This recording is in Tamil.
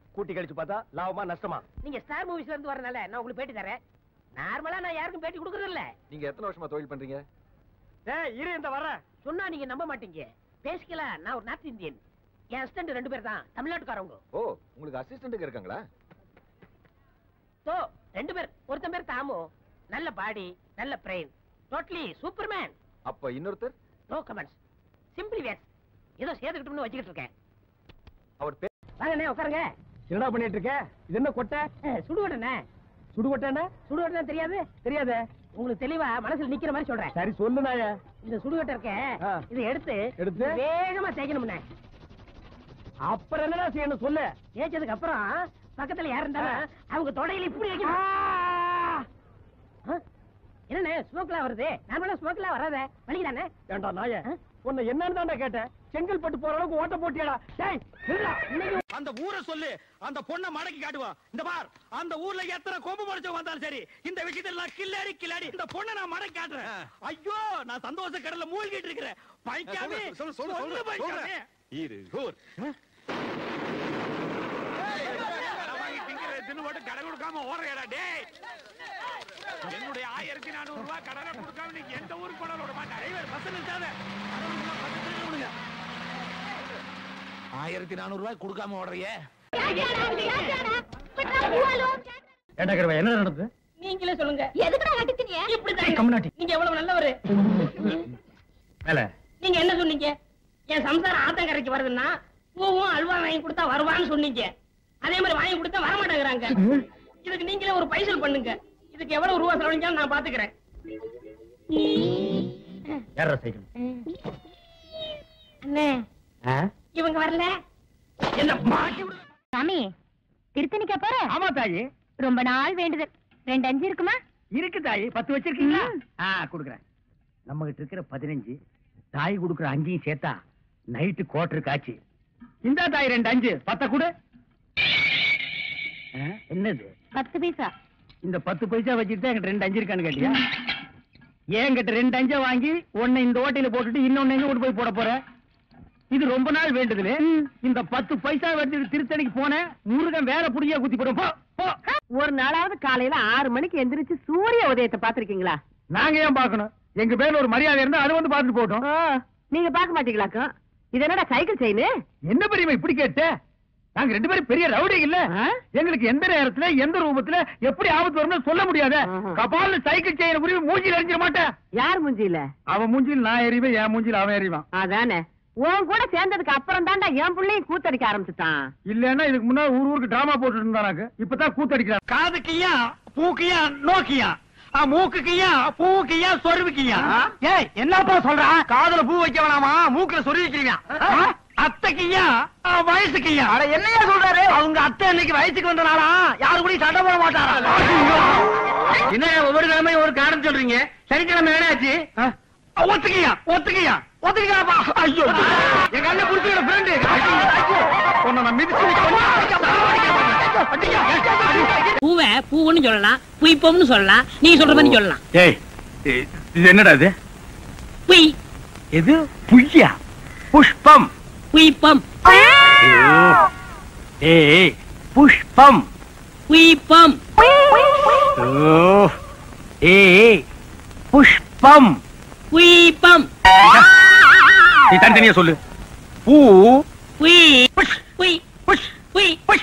கூட்டி கழிச்சு பார்த்தா லாபமா நஷ்டமா நீங்க ஸ்டார் மூவிஸ்ல இருந்து வரனால நான் உங்களுக்கு பேட்டி தரேன் நார்மலா நான் யாருக்கும் பேட்டி கொடுக்கறது இல்ல நீங்க எத்தனை வருஷமா தொழில் பண்றீங்க ஏய் இரு இந்த வர சொன்னா நீங்க நம்ப மாட்டீங்க பேசிக்கலாம் நான் ஒரு நார்த் இந்தியன் என் ஹஸ்பண்ட் ரெண்டு பேர் தான் தமிழ்நாட்டுக்காரவங்க ஓ உங்களுக்கு அசிஸ்டன்ட்டுக்கு இருக்காங்களா சோ ரெண்டு பேர் ஒருத்தன் பேர் தாமு நல்ல பாடி நல்ல பிரெயின் டோட்டலி சூப்பர்மேன் அப்ப இன்னொருத்தர் நோ கமெண்ட்ஸ் சிம்பிளி வேஸ் ஏதோ சேர்த்துக்கிட்டோம்னு வச்சுக்கிட்டு இருக்கேன் அவர் பேர் வாங்கண்ணே உட்காருங்க என்னடா பண்ணிட்டு இருக்க இது என்ன கொட்டை அஹ், சுடுவடண்ணே சுடுகொட்டேன்னா சுடுவட்டை தெரியாது தெரியாதே உங்களுக்கு தெளிவா மனசுல நிக்கிற மாதிரி சொல்றேன் சரி சொல்லு நாய இந்த சுடுவட்டை இருக்க ஆ. இதை எடுத்து எடுத்து? வேகமா தேய்க்கணும்ண்ணே அப்புறம் என்னடா செய்யணும் சொல்லு தேய்ச்சதுக்கு அப்புறம் பக்கத்துல யார் இருந்தாலும் அவங்க தொடையில இப்படி வைக்கணும் ஆ? என்னண்ணே ஸ்மோக்லாம் வருது நார்மலா ஸ்மோக்லாம் வராதே வலிக்குதானே ஏண்டா நாய ஆ? உன்னை என்னன்னு தான்டா கேட்டேன் செங்கல்பட்டு போற அளவுக்கு ஓட்ட போட்டியாடா டேய் நில்லுடா. அந்த ஊரை சொல்லு அந்த பொண்ணை மடக்கி காட்டுவா இந்த பார் அந்த ஊர்ல எத்தனை கொம்பு முடிச்ச வந்தாலும் சரி இந்த விஷயத்துல நான் கில்லாடி கில்லாடி இந்த பொண்ணை நான் மடக்கி காட்டுறேன் ஐயோ நான் சந்தோஷ கடல்ல மூழ்கிட்டு இருக்கிறேன் பைக்காமே சொல்லு, சொல்லு, சொல்லு, சொல்லு பைக்காமே இரு ஊர் தின்னு போட்டு கடை கொடுக்காம ஓடுறா டேய் என்னுடைய ஆயிரத்தி நானூறு ரூபாய் கடனை கொடுக்காம நீங்க எந்த ஊருக்கு போனாலும் விட மாட்டேன் டிரைவர் பஸ் நிறுத்தாத ஆயிரத்தி நானூறு ரூபாய் கொடுக்காம ஓடுறியே ஏண்டா கருவா என்ன நடந்தது நீங்களே சொல்லுங்க எதுக்குடா கட்டிச்சினிய இப்படிதான் கம்முனாட்டி. நீங்க எவ்வளவு நல்லவரு மேல நீங்க என்ன சொன்னீங்க என் சம்சாரம் ஆத்தங்கரைக்கு வருதுன்னா பூவும் அல்வா வாங்கி கொடுத்தா வருவான்னு சொன்னீங்க அதே மாதிரி வாங்கி கொடுத்தா வர மாட்டேங்கிறாங்க இதுக்கு நீங்களே ஒரு பைசல் பண்ணுங்க இதுக்கு எவ்வளவு ரூபா செலவழிஞ்சாலும் நான் பாத்துக்கிறேன் யாரா சைக்கிள் அண்ணே இவங்க வரல என்ன மாட்டி விடு சாமி திருத்தணிக்கா போற ஆமா தாயி ரொம்ப நாள் வேண்டுதல் ரெண்டு அஞ்சு இருக்குமா இருக்கு தாயி பத்து வச்சிருக்கீங்களா ம். ஆ குடுக்குறேன் நம்ம கிட்ட இருக்கிற பதினஞ்சு தாய் கொடுக்குற அஞ்சையும் சேர்த்தா நைட்டு கோட்டரு காய்ச்சி இந்த தாய் ரெண்டு அஞ்சு பத்த கொடு ஆ, என்னது பத்து பைசா இந்த பத்து பைசா வச்சுட்டு தான் என்கிட்ட ரெண்டு அஞ்சு இருக்கான்னு கேட்டியா என்கிட்ட ரெண்டு அஞ்சை வாங்கி ஒன்னு இந்த ஓட்டையில போட்டுட்டு இன்னொன்னு எங்க கொண்டு போய் போட போற இது ரொம்ப நாள் வேண்டுதுல இந்த பத்து பைசா வச்சுட்டு திருத்தணிக்கு போனேன் முருகன் வேற புடியா குத்தி போடும் போ போ ஒரு நாளாவது காலையில ஆறு மணிக்கு எந்திரிச்சு சூரிய உதயத்தை பாத்திருக்கீங்களா நாங்க ஏன் பார்க்கணும் எங்க பேர்ல ஒரு மரியாதை இருந்தா அது வந்து பார்த்துட்டு போட்டோம் நீங்க பாக்க மாட்டீங்களாக்கும் இது என்னடா சைக்கிள் செயின் என்ன பெரியமா இப்படி கேட்ட நாங்க ரெண்டு பேரும் பெரிய ரவுடி இல்ல ஆ? எங்களுக்கு எந்த நேரத்துல எந்த ரூபத்துல எப்படி ஆபத்து வரும்னு சொல்ல முடியாத ஆஹா. கபால்ல சைக்கிள் செயின் புரியும் மூஞ்சில எரிஞ்சிட மாட்டேன் யார் முஞ்சில அவன் மூஞ்சில் நான் எறிவேன் என் மூஞ்சில் அவன் எறிவான் அதானே உன் கூட சேர்ந்ததுக்கு அப்புறம் தான்டா என் பிள்ளையும் கூத்தடிக்க ஆரம்பிச்சுட்டான் இல்லன்னா இதுக்கு முன்னாடி ஊர் ஊருக்கு டிராமா போட்டு இருந்தானாக்கு இப்பதான் கூத்தடிக்கிறான் காதுக்கியா பூக்கியா நோக்கியா ஆ, மூக்குக்கியா பூக்கியா சொருவிக்கியா ஏய் என்னப்பா சொல்ற காதுல பூ வைக்க வேணாமா மூக்குல சொருவி வைக்கிறீங்க அத்தைக்கியா ஆ, வயசுக்கியா அட என்னையா சொல்றாரு அவங்க அத்தை இன்னைக்கு வயசுக்கு வந்தனாலா யாரு கூட சண்டை போட மாட்டாரா என்ன ஒவ்வொரு கிழமையும் ஒரு காரணம் சொல்றீங்க சனிக்கிழமை என்னாச்சு ஒத்துக்கியா ஒத்துக்கியா ஒத்துக்கியாப்பா ஐயோ எங்க அண்ணன் குடிச்சுக்கிற ஃப்ரெண்டு உன்னை நான் மிதிச்சு பூவை பூவுன்னு சொல்லலாம் புய்ப்பம்னு சொல்லலாம் நீ சொல்ற மாதிரி சொல்லலாம் ஏய் இது என்னடா இது புய் எது புய்யா புஷ்பம் புய்ப்பம் ஏய் புஷ்பம் புய்ப்பம் ஓ ஏய் புஷ்பம் புய்ப்பம் நீ தனித்தனியா சொல்லு பூ புய் புஷ் புய் புஷ் புய் புஷ்